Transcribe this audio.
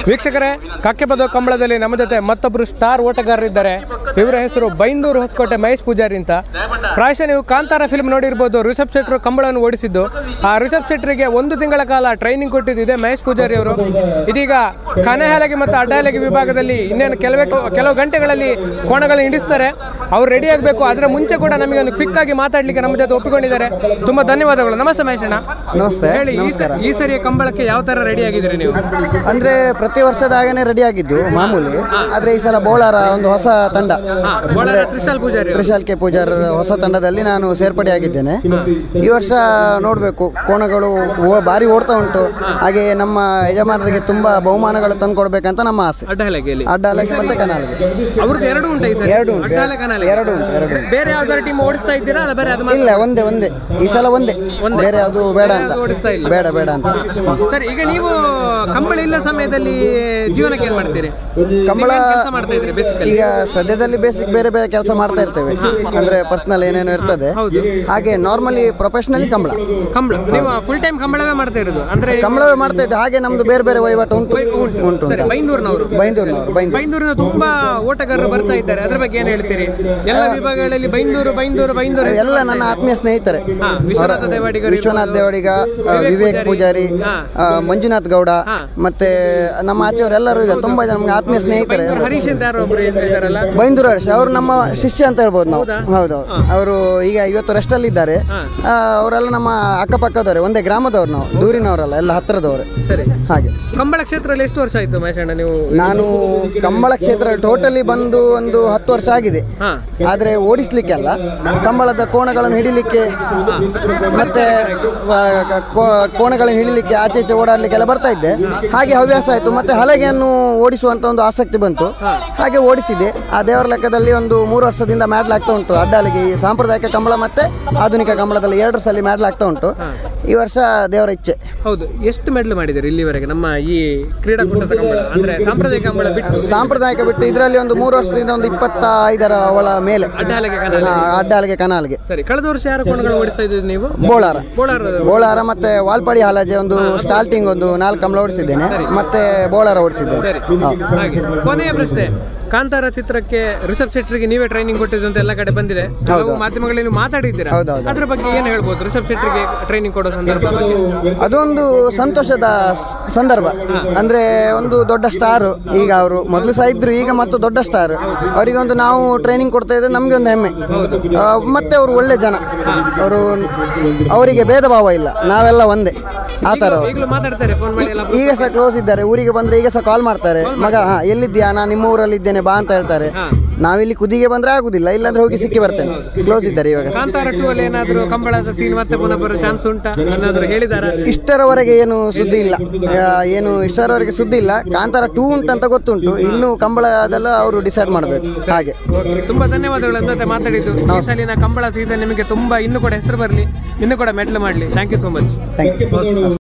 ವೀಕ್ಷಕರೇ ಕಕ್ಕೆಬದು ಕಂಬಳದಲ್ಲಿ ನಮ್ಮ ಜೊತೆ ಮತ್ತೊಬ್ಬರು ಸ್ಟಾರ್ ಓಟಗಾರರಿದ್ದಾರೆ ಇವರ ಹೆಸರು ಬೈಂದೂರು ಹೊಸಕೋಟೆ ಮಹೇಶ್ ಪೂಜಾರಿ ಅಂತ ಪ್ರಾಯಶಃ ನೀವು ಕಾಂತಾರ ಫಿಲ್ಮ್ ನೋಡಿರ್ಬೋದು ರಿಷಬ್ ಶೆಟ್ರು ಕಂಬಳವನ್ನು ಓಡಿಸಿದ್ದು ಆ ರಿಷಬ್ ಶೆಟ್ರಿಗೆ ಒಂದು ತಿಂಗಳ ಕಾಲ ಟ್ರೈನಿಂಗ್ ಕೊಟ್ಟಿದ್ದಿದೆ ಮಹೇಶ್ ಪೂಜಾರಿ ಅವರು ಇದೀಗ ಕನೆಹಾಲಗಿ ಮತ್ತು ಅಡ್ಡಹಾಲಗಿ ವಿಭಾಗದಲ್ಲಿ ಇನ್ನೇನು ಕೆಲವೇ ಕೆಲವು ಗಂಟೆಗಳಲ್ಲಿ ಕೋಣಗಳನ್ನು ಹಿಡಿಸ್ತಾರೆ ಅವ್ರು ರೆಡಿ ಆಗಬೇಕು ಅದರ ಮುಂಚೆ ಕೂಡ ನಮಗೆ ಒಂದು ಕ್ವಿಕ್ ಆಗಿ ಮಾತಾಡ್ಲಿಕ್ಕೆ ನಮ್ಮ ಜೊತೆ ಒಪ್ಪಿಕೊಂಡಿದ್ದಾರೆ ತುಂಬಾ ಧನ್ಯವಾದಗಳು ನಮಸ್ತೆ ಮಹೇಶ್ ಅಣ್ಣ ನಮಸ್ತೆ ಹೇಳಿ ಈ ಸ- ಈ ಸರಿಯ ಕಂಬಳಕ್ಕೆ ಯಾವ ತರ ರೆಡಿ ಆಗಿದ್ದೀರಿ ನೀವು ಅಂದ್ರೆ ಪ್ರತಿ ವರ್ಷದ ಹಾಗೇನೆ ರೆಡಿ ಆಗಿದ್ದು ಮಾಮೂಲಿ ಆದ್ರೆ ಈ ಸಲ ಬೋಳಾರ ಒಂದು ಹೊಸ ತಂಡ ಬೋಳಾರ ತ್ರಿಶಾಲ್ ಪೂಜಾರಿ ಅವರು. ತ್ರಿಶಾಲ್ ಕೆ ಪೂಜಾರ್ ಹೊಸ ತಂಡದಲ್ಲಿ ನಾನು ಸೇರ್ಪಡೆಯಾಗಿದ್ದೇನೆ ಈ ವರ್ಷ ನೋಡ್ಬೇಕು ಕೋಣಗಳು ಓ- ಭಾರಿ ಓಡ್ತಾ ಉಂಟು ಹಾಗೆ ನಮ್ಮ ಯಜಮಾನರಿಗೆ ತುಂಬಾ ಬಹುಮಾನಗಳು ತಂದು ಕೊಡ್ಬೇಕಂತ ನಮ್ಮ ಆಸೆ ಅಡ್ಡಹಲಗೆಯಲ್ಲಿ ಅಡ್ಡಾಲಕ್ಕೆ ಮತ್ತೆ ಕನಾಲಿಗೆ ಅವ್ರದ್ದು ಎರಡು ಉಂಟು ಈ ಸರಿ ಎರಡು ಉಂಟು. ಅಡ್ಡಾಲೆ ಕನಾಲೆ. ಎರಡು ಉಂಟು, ಎರಡು ಉಂಟು. ಬೇರೆ ಯಾವ್ದಾರ ಟೀಮ್ ಓಡಿಸ್ತಾ ಇದ್ದೀರಾ ಅಲ್ಲ ಬೇರೆ ಅದು ಮಾತ್ರ? ಇಲ್ಲ ಒಂದೇ ಒಂದೇ ಈ ಸಲ ಒಂದೇ ಬೇರೆ ಯಾವುದು ಬೇಡ ಅಂತ ಯಾವ್ದು ಓಡಿಸ್ತಾ ಇಲ್ಲ ಬೇಡ ಬೇಡ ಅಂತ ಸರಿ ಈಗ ನೀವು ಕಂಬಳ ಇಲ್ಲ ಸಮಯದಲ್ಲಿ ಜೀವನಕ್ಕೆ ಏನ್ ಮಾಡ್ತೀರಿ ಕಂಬಳ ಕೆಲಸ ಮಾಡ್ತಾ ಇದ್ರಿ ಬೇಸಿಕಲಿ ಈಗ ಸದ್ಯದಲ್ಲಿ ಬೇಸಿಕ್ ಬೇರೆ ಬೇರೆ ಕೆಲಸ ಮಾಡ್ತಾ ಇರ್ತೇವೆ ಅಂದ್ರೆ ಪರ್ಸನಲ್ ಏನೇನೋ ಇರ್ತದೆ ಹೌದು. ಹಾಗೆ ನಾರ್ಮಲಿ ಪ್ರೊಫೆಷನಲಿ ಕಂಬಳ ಕಂಬಳ ನೀವು ಫುಲ್ ಟೈಮ್ ಕಂಬಳವೇ ಮಾಡ್ತಾ ಇರೋದು ಅಂದ್ರೆ ಕಂಬಳವೇ ಮಾಡ್ತಾ ಇದ್ದೆ ಹಾಗೆ ನಮ್ದು ಬೇರೆ ಬೇರೆ ವಹಿವಾಟು ಉಂಟು ಉಂಟು ಉಂಟು ಸರಿ ಉಂಟು ಬೈಂದೂರಿನವರು ಬೈಂದೂರಿನವರು ಬೈಂದೂರು ಬೈಂದೂರಿನ ತುಂಬಾ ಓಟಗಾರರು ಬರ್ತಾ ಇದ್ದಾರೆ ಅದ್ರ ಬಗ್ಗೆ ಏನ್ ಹೇಳ್ತೀರಿ ಎಲ್ಲ ವಿಭಾಗಗಳಲ್ಲಿ ಬೈಂದೂರು ಬೈಂದೂರು ಬೈಂದೂರು ಎಲ್ಲ ನನ್ನ ಆತ್ಮೀಯ ಸ್ನೇಹಿತರೆ ಹಾ, ವಿಶ್ವನಾಥ ದೇವಾಡಿಗರು ವಿಶ್ವನಾಥ್ ದೇವಡಿಗ ಆ, ವಿವೇಕ್ ಪೂಜಾರಿ ಹಾ. ಆ, ಮಂಜುನಾಥ್ ಗೌಡ ಹಾ. ಮತ್ತೆ ನಮ್ಮ ಆಚೆಯವರೆಲ್ಲರೂ ಇದ್ದಾರೆ ತುಂಬಾ ಜನ ನಮ್ಗೆ ಆತ್ಮೀಯ ಸ್ನೇಹಿತರೆ ಬೈಂದೂರು ಹರೀಶ್ ಅಂತ ಯಾರೋ ಒಬ್ರು ಏನ್ ಹೇಳ್ತಾರಲ್ಲ ಬೈಂದೂರು ಹರ್ಷ ಅವರು ನಮ್ಮ ಶಿಷ್ಯ ಅಂತ ಹೇಳ್ಬೋದು ನಾವು ಹೌದು ಅವರು ಈಗ ಇವತ್ತು ರೆಸ್ಟ್ ಅಲ್ಲಿ ಇದ್ದಾರೆ ಹಾ. ಆ, ಅವರೆಲ್ಲ ನಮ್ಮ ಅಕ್ಕಪಕ್ಕದವರೇ ಒಂದೇ ಗ್ರಾಮದವ್ರು ನಾವು ದೂರಿನವರಲ್ಲ ಎಲ್ಲ ಹತ್ತಿರದವರು ಸರಿ ಹಾಗೆ ಕಂಬಳ ಕ್ಷೇತ್ರದಲ್ಲಿ ಎಷ್ಟು ವರ್ಷ ಆಯ್ತು ಮಹೇಶಣ್ಣ ನೀವು ನಾನು ಕಂಬಳ ಕ್ಷೇತ್ರ ಟೋಟಲಿ ಬಂದು ಒಂದು ಹತ್ತು ವರ್ಷ ಆಗಿದೆ ಹಾ ಆದರೆ ಓಡಿಸ್ಲಿಕ್ಕೆ ಅಲ್ಲ ಕಂಬಳದ ಕೋಣಗಳನ್ನು ಹಿಡಿಲಿಕ್ಕೆ ಮತ್ತೆ ಆ, ಕೋ- ಕೋಣಗಳನ್ನು ಹಿಡಿಲಿಕ್ಕೆ ಆಚೆ ಈಚೆ ಓಡಾಡ್ಲಿಕ್ಕೆಲ್ಲ ಬರ್ತಾ ಇದ್ದೆ ಹಾಗೆ ಹವ್ಯಾಸ ಆಯಿತು ಮತ್ತೆ ಹಲಗೆಯನ್ನು ಓಡಿಸುವಂತ ಒಂದು ಆಸಕ್ತಿ ಬಂತು ಹಾಗೆ ಓಡಿಸಿದೆ ಆ ದೇವರ ಲೆಕ್ಕದಲ್ಲಿ ಒಂದು ಮೂರು ವರ್ಷದಿಂದ ಮಾಡ್ಲಾಗ್ತಾ ಉಂಟು ಅಡ್ಡಾಲಿಗೆ ಈ ಸಾಂಪ್ರದಾಯಿಕ ಕಂಬಳ ಮತ್ತೆ ಆಧುನಿಕ ಕಂಬಳದಲ್ಲಿ ಎರಡು ಸಲ ಮಾಡ್ಲಾಗ್ತಾ ಉಂಟು ಈ ವರ್ಷ ದೇವರ ಇಚ್ಛೆ ಹೌದು ಎಷ್ಟು ಮೆಡಲ್ ಮಾಡಿದ್ದೀರಿ ಇಲ್ಲಿವರೆಗೆ ನಮ್ಮ ಈ ಕ್ರೀಡಾಕೂಟದ ಕಂಬಳ ಅಂದ್ರೆ ಸಾಂಪ್ರದಾಯಿಕ ಕಂಬಳ ಬಿಟ್ಟು ಸಾಂಪ್ರದಾಯಿಕ ಬಿಟ್ಟು ಇದರಲ್ಲಿ ಒಂದು ಮೂರು ವರ್ಷದಿಂದ ಒಂದು ಇಪ್ಪತ್ತ ಐದರ ಒಳ ಮೇಲೆ ಅಡ್ಡಾಲೆಗೆ ಕನ್ನಡ ಆ, ಅಡ್ಡಾಲಿಗೆ ಕನಾಲ್ಗೆ ಸರಿ ಕಳೆದ ವರ್ಷ ಯಾರು ಕೋಣಗಳು ಓಡಿಸ್ತಾ ಇದ್ದೀರಿ ನೀವು ಬೋಳಾರ ಬೋಳಾರ ಬೋಳಾರ ಮತ್ತೆ ವಾಲ್ಪಾಡಿ ಹಾಲಾಜೆ ಒಂದು ಸ್ಟಾರ್ಟಿಂಗ್ ಒಂದು ನಾಲ್ಕು ಕಂಬಳ ಓಡಿಸಿದ್ದೇನೆ ಮತ್ತೆ ಬೋಳಾರ ಓಡಿಸಿದ್ದೇನೆ ಸರಿ ಹಾಗೆ ಕೊನೆಯ ಪ್ರಶ್ನೆ ಕಾಂತಾರ ಚಿತ್ರಕ್ಕೆ ರಿಷಬ್ ಶೆಟ್ರಿಗೆ ನೀವೇ ಟ್ರೈನಿಂಗ್ ಕೊಟ್ಟಿದ್ದು ಅಂತ ಎಲ್ಲ ಕಡೆ ಬಂದಿದೆ ಕೆಲವು ಮಾಧ್ಯಮಗಳಲ್ಲಿ ನೀವು ಮಾತಾಡಿದ್ದೀರಾ ಹೌದೌದು. ಅದ್ರ ಬಗ್ಗೆ ಏನು ಹೇಳ್ಬೋದು ರಿಷಬ್ ಶೆಟ್ರಿಗೆ ಟ್ರೈನಿಂಗ್ ಕೊಡೋ ಸಂದರ್ಭ ಬಗ್ಗೆ ಅದೊಂದು ಸಂತೋಷದ ಸ್- ಸಂದರ್ಭ ಅಂದ್ರೆ ಒಂದು ದೊಡ್ಡ ಸ್ಟಾರ್ ಈಗ ಅವರು ಮೊದಲು ಸಹ ಇದ್ರು ಈಗ ಮತ್ತು ದೊಡ್ಡ ಸ್ಟಾರ್ ಅವರಿಗೆ ಒಂದು ನಾವು ಟ್ರೈನಿಂಗ್ ಕೊಡ್ತಾ ಇದ್ರೆ ನಮ್ಗೆ ಒಂದು ಹೆಮ್ಮೆ ಆ, ಮತ್ತೆ ಅವರು ಒಳ್ಳೆ ಜನ ಅವರು ಅವರಿಗೆ ಭೇದ ಭಾವ ಇಲ್ಲ ನಾವೆಲ್ಲ ಒಂದೇ ಆ ಥರ ಅವ್ರು. ಈಗಲೂ ಮಾತಾಡ್ತಾರೆ ಫೋನ್ ಮಾಡಿ ಎಲ್ಲ ಈಗ ಸಹ ಕ್ಲೋಸ್ ಇದ್ದಾರೆ ಊರಿಗೆ ಬಂದ್ರೆ ಈಗ ಸಹ ಕಾಲ್ ಮಾಡ್ತಾರೆ ಮಗ ಹಾ ಎಲ್ಲಿದ್ಯಾ ನಾನು ನಿಮ್ಮ ಊರಲ್ಲಿ ಇದ್ದೇನೆ ಬಾ ಅಂತ ಹೇಳ್ತಾರೆ ನಾವಿಲ್ಲಿ ಕುದಿಗೆ ಬಂದ್ರೆ ಆಗುದಿಲ್ಲ ಇಲ್ಲಾಂದ್ರೆ ಹೋಗಿ ಸಿಕ್ಕಿ ಬರ್ತೇನೆ ಕ್ಲೋಸ್ ಇದ್ದಾರೆ ಇವಾಗ ಸಹ. ಕಾಂತಾರ ಟೂ ಅಲ್ಲಿ ಏನಾದ್ರು ಕಂಬಳದ ಸೀನ್ ಮತ್ತೆ ಪುನಃ ಬರೋ ಚಾನ್ಸ್ ಉಂಟಾ ಏನಾದ್ರು ಹೇಳಿದಾರ ಇಷ್ಟರವರೆಗೆ ಏನು ಸುದ್ದಿ ಇಲ್ಲ ಆ, ಏನು ಇಷ್ಟರವರೆಗೆ ಸುದ್ದಿ ಇಲ್ಲ ಕಾಂತಾರ ಟೂ ಉಂಟಂತ ಗೊತ್ತುಂಟು ಇನ್ನು ಕಂಬಳದೆಲ್ಲ ಅವರು ಡಿಸೈಡ್ ಮಾಡಬೇಕು ಹಾಗೆ ತುಂಬಾ ಧನ್ಯವಾದಗಳು ನನ್ನ ಜೊತೆ ಮಾತಾಡಿದ್ದು ಈ ಸಾಲಿನ ಕಂಬಳ ಸೀಸನ್ ನಿಮಗೆ ತುಂಬಾ ಇನ್ನೂ ಕೂಡ ಹೆಸರು ಬರಲಿ ಇನ್ನೂ ಕೂಡ ಮೆಡಲ್ ಮಾಡಲಿ thank you so much thank you